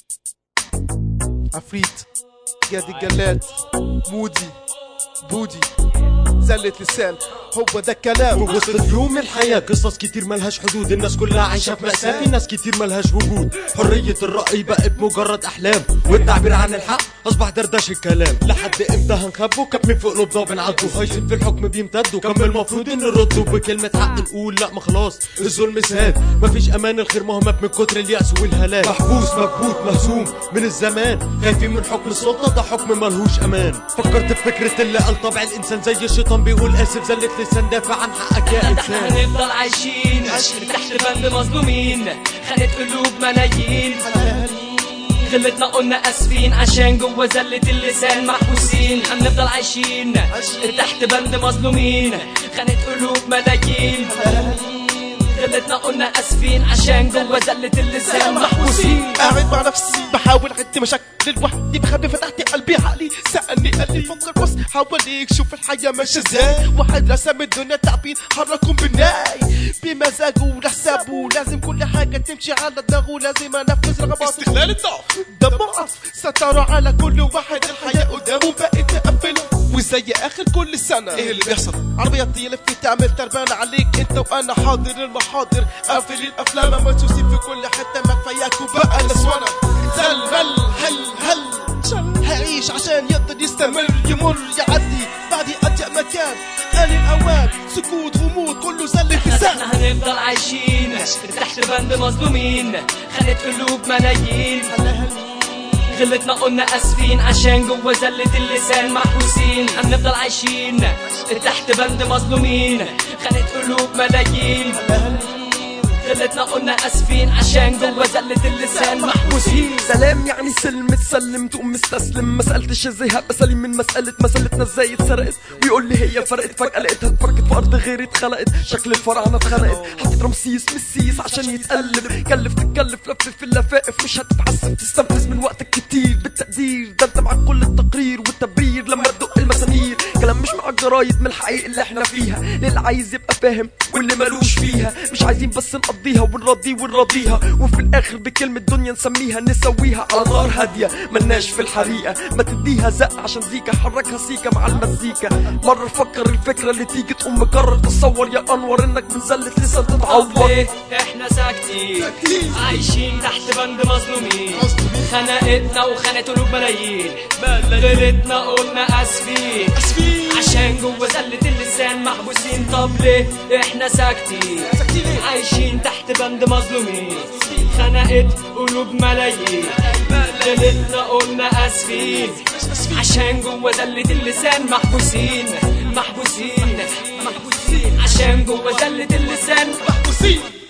عفريت جاد الجلاد مودي بودي زلة لسان هو ده الكلام وسط اليوم الحياة قصص كتير ملهاش حدود الناس كلها عايشة في مأساة في ناس كتير ملهاش وجود حرية الرأي بقت مجرد أحلام والتعبير عن الحق أصبح دردش الكلام لحد إمتى هنخبوا كم في قلوبنا وبنعدوا هايصين في الحكم بيمتدوا كم المفروض إن نردوا بكلمة حق نقول لا ما خلاص الظلم ساد مفيش أمان الخير مهمب من كتر اليأس والهلاك محبوس مكبوت مهزوم من الزمان خايفين من حكم السلطة ده حكم ملهوش أمان فكرت في فكرة اللي قال طبع الإنسان زي الشيطان بيقول آسف زلت لسان دافع عن حقك يا احنا إنسان هنفضل عايشين تحت بند مظلومين خانت قلوب ملايين غلطنا قلنا اسفين عشان جوه زلة اللسان محبوسين هنفضل عايشين تحت بند مظلومين خانت قلوب ملايين غلطنا قلنا اسفين عشان جوه زلة اللسان محبوسين قاعد مع نفسي بحاول اعد مشاكل لوحدي بخبي فتحت قلبي عقلي سألني قال لي فكر بص حواليك شوف الحياة ماشية ازاي واحد رسم الدنيا تعبين حركهم بالناي بمزاجه ولحسابه لازم كل حاجة تمشي على دماغه لازم انفذ رغباته استغلال الضعف ده ضعف سترى على كل واحد الحياة قدامه بقت مقفلة وزي اخر كل سنة ايه اللي بيحصل عربية تلف تعمل تربانة عليك انت وانا حاضر المحاضر قافل الافلام مدسوسين في كل حتة ما كفاياك وبقى نسوانا زل هل هل هل هعيش عشان يقدر يستمر يمر يعدي بعد أضيق مكان آن الأوان سكوت غموض كله زل في سهل احنا هنفضل عايشين تحت بند مظلومين خانت قلوب ملايين غلطنا قلنا اسفين عشان جوه زلة اللسان محبوسين هنفضل عايشين تحت بند مظلومين خانت قلوب ملايين غلطنا قلنا اسفين عشان جوه زلة اللسان محبوسين سلام يعني سلم تسلم تقوم مستسلم ما سالتش ازاي هبقى سليم من مساله مسالتنا ازاي اتسرقت ويقول لي هي فرقت فجاه لقيتها اتفركت في ارض غيري اتخلقت شكل الفراعنه اتخنقت حطيت رمسيس مسيس عشان يتقلب كلف تتكلف لف في اللفائف مش هتتحسب تستنفذ من وقتك كتير بالتقدير ده انت معاك كل التقرير والتبرير لما تدق المسامير كلام مش معاك جرايد من الحقيقة اللي احنا فيها للي عايز يبقى فاهم واللي ملوش فيها مش عايزين بس نقضيها ونرضي ونرضيها وفي الاخر بكلمة دنيا نسميها نسويها على نار هادية ملناش في الحريقة ما تديها زق عشان زيكا حركها سيكا مع المزيكا مرة فكر الفكرة اللي تيجي تقوم مكرر تصور يا انور انك من زلة لسان تتعور ليه احنا ساكتين عايشين تحت بند مظلومين خنقتنا وخنت قلوب ملايين غلطنا قلنا اسفين عشان جوه زلة اللسان محبوسين طب ليه احنا ساكتين عايشين تحت بند مظلومين خنقت قلوب ملايين غلطنا قلنا اسفين عشان جوه زلة اللسان محبوسين محبوسين محبوسين عشان جوه زلة اللسان محبوسين